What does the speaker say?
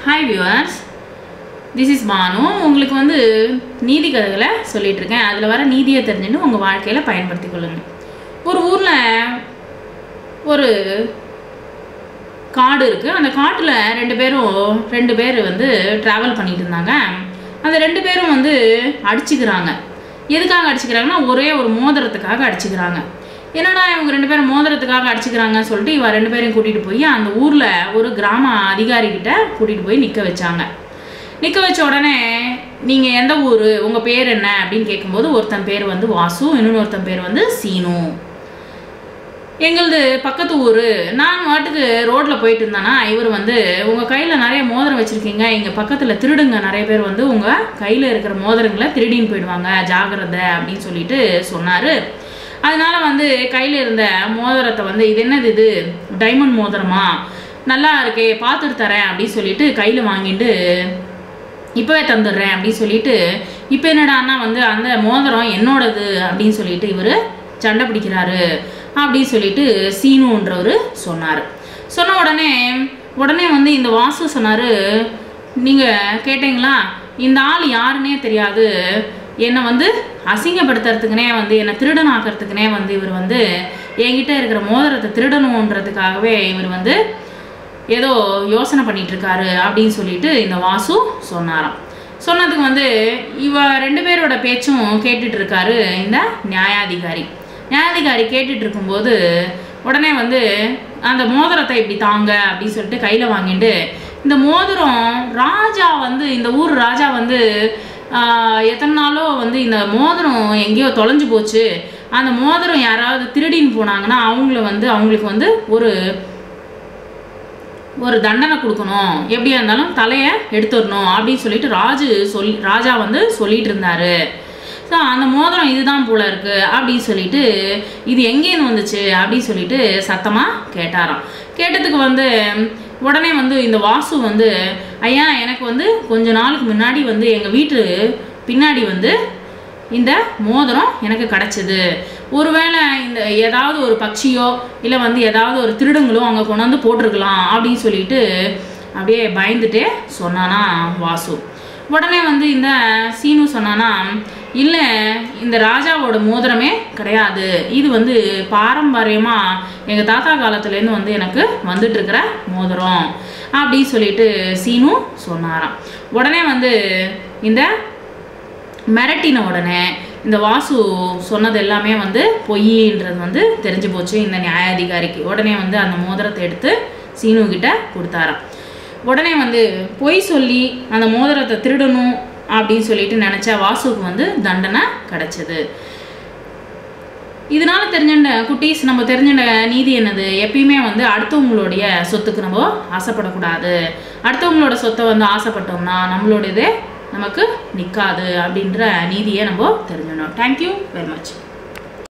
hi viewers this is Banu உங்களுக்கு வந்து நீதி கதைகளை சொல்லிட்டு இருக்கேன் அதில் வர நீதியை தெரிஞ்சுன்னு உங்கள் வாழ்க்கையில் பயன்படுத்தி கொள்ளுங்க ஒரு ஊரில் ஒரு காடு இருக்குது அந்த காட்டில் ரெண்டு பேரும் ரெண்டு பேர் வந்து ட்ராவல் பண்ணிட்டு இருந்தாங்க அந்த ரெண்டு பேரும் வந்து அடிச்சுக்கிறாங்க எதுக்காக அடிச்சுக்கிறாங்கன்னா ஒரே ஒரு மோதிரத்துக்காக அடிச்சுக்கிறாங்க என்னடா இவங்க ரெண்டு பேரும் மோதிரத்துக்காக அடிச்சுக்கிறாங்கன்னு சொல்லிட்டு இவ ரெண்டு பேரையும் கூட்டிகிட்டு போய் அந்த ஊரில் ஒரு கிராம அதிகாரிகிட்ட கூட்டிகிட்டு போய் நிற்க வச்சாங்க நிற்க வச்ச உடனே நீங்கள் எந்த ஊர் உங்கள் பேர் என்ன அப்படின்னு கேட்கும்போது ஒருத்தன் பேர் வந்து வாசு இன்னொன்று ஒருத்தன் பேர் வந்து சீனு எங்களது பக்கத்து ஊர் நான் வாட்டுக்கு ரோட்டில் போயிட்டு இருந்தேன்னா இவர் வந்து உங்கள் கையில் நிறைய மோதிரம் வச்சுருக்கீங்க இங்கே பக்கத்தில் திருடுங்க நிறைய பேர் வந்து உங்கள் கையில் இருக்கிற மோதிரங்களை திருடின்னு போயிடுவாங்க ஜாகிரதை அப்படின்னு சொல்லிட்டு சொன்னார் அதனால வந்து கையில் இருந்த மோதிரத்தை வந்து இது என்னது இது டைமண்ட் மோதிரமா நல்லா இருக்கே பார்த்துட்டு தரேன் அப்படின்னு சொல்லிட்டு கையில் வாங்கிட்டு இப்போவே தந்துடுறேன் அப்படின்னு சொல்லிட்டு இப்போ என்னடான்னா வந்து அந்த மோதிரம் என்னோடது அப்படின்னு சொல்லிட்டு இவர் சண்டை பிடிக்கிறாரு அப்படின்னு சொல்லிட்டு சீனுன்றவர் சொன்னார் சொன்ன உடனே உடனே வந்து இந்த வாசு சொன்னார் நீங்கள் கேட்டீங்களா இந்த ஆள் யாருன்னே தெரியாது என்னை வந்து அசிங்கப்படுத்துறதுக்குனே வந்து என்னை திருடன் ஆக்கிறதுக்குனே வந்து இவர் வந்து என்கிட்ட இருக்கிற மோதிரத்தை திருடணுன்றதுக்காகவே இவர் வந்து ஏதோ யோசனை பண்ணிட்டு இருக்காரு அப்படின்னு சொல்லிட்டு இந்த வாசு சொன்னாராம் சொன்னதுக்கு வந்து இவ ரெண்டு பேரோட பேச்சும் கேட்டுட்டு இருக்காரு இந்த நியாயாதிகாரி நியாயாதிகாரி கேட்டுட்டு இருக்கும்போது உடனே வந்து அந்த மோதிரத்தை இப்படி தாங்க அப்படின்னு சொல்லிட்டு கையில் வாங்கிட்டு இந்த மோதிரம் ராஜா வந்து இந்த ஊர் ராஜா வந்து ஆஹ், எத்தனை நாளோ வந்து இந்த மோதிரம் எங்கேயோ தொலைஞ்சு போச்சு அந்த மோதிரம் யாராவது திருடின்னு போனாங்கன்னா அவங்கள வந்து அவங்களுக்கு வந்து ஒரு ஒரு தண்டனை கொடுக்கணும் எப்படியா இருந்தாலும் தலையை எடுத்துடணும் அப்படின்னு சொல்லிட்டு ராஜு சொல்லி ராஜா வந்து சொல்லிட்டு இருந்தாரு ஸோ அந்த மோதிரம் இதுதான் போல இருக்கு அப்படின்னு சொல்லிட்டு இது எங்கேருந்து வந்துச்சு அப்படின்னு சொல்லிட்டு சத்தமாக கேட்டாராம் கேட்டதுக்கு வந்து உடனே வந்து இந்த வாசு வந்து ஐயா எனக்கு வந்து கொஞ்ச நாளுக்கு முன்னாடி வந்து எங்கள் வீட்டு பின்னாடி வந்து இந்த மோதிரம் எனக்கு கிடச்சிது ஒருவேளை இந்த ஏதாவது ஒரு பட்சியோ இல்லை வந்து ஏதாவது ஒரு திருடங்களோ அங்கே கொண்டு வந்து போட்டிருக்கலாம் அப்படின்னு சொல்லிட்டு அப்படியே பயந்துட்டே சொன்னானா வாசு உடனே வந்து இந்த சீனு சொன்னானா இல்லை இந்த ராஜாவோட மோதிரமே கிடையாது இது வந்து பாரம்பரியமாக எங்கள் தாத்தா காலத்துலேருந்து வந்து எனக்கு வந்துட்டு இருக்கிற மோதிரம் அப்படின்னு சொல்லிட்டு சீனு சொன்னாராம் உடனே வந்து இந்த மிரட்டின உடனே இந்த வாசு சொன்னது எல்லாமே வந்து பொய்ன்றது வந்து தெரிஞ்சு போச்சு இந்த நியாயாதிகாரிக்கு உடனே வந்து அந்த மோதிரத்தை எடுத்து சீனு கிட்ட கொடுத்தாராம் உடனே வந்து பொய் சொல்லி அந்த மோதிரத்தை திருடணும் அப்படின்னு சொல்லிட்டு நினச்ச வாசுவுக்கு வந்து தண்டனை கிடைச்சது இதனால தெரிஞ்சுட்ட குட்டீஸ் நம்ம தெரிஞ்சுட்ட நீதி என்னது எப்பயுமே வந்து அடுத்தவங்களுடைய சொத்துக்கு நம்ம ஆசைப்படக்கூடாது அடுத்தவங்களோட சொத்தை வந்து ஆசைப்பட்டோம்னா நம்மளுடையதே நமக்கு நிற்காது அப்படின்ற நீதியை நம்ம தெரிஞ்சிடணும் தேங்க்யூ வெரி மச்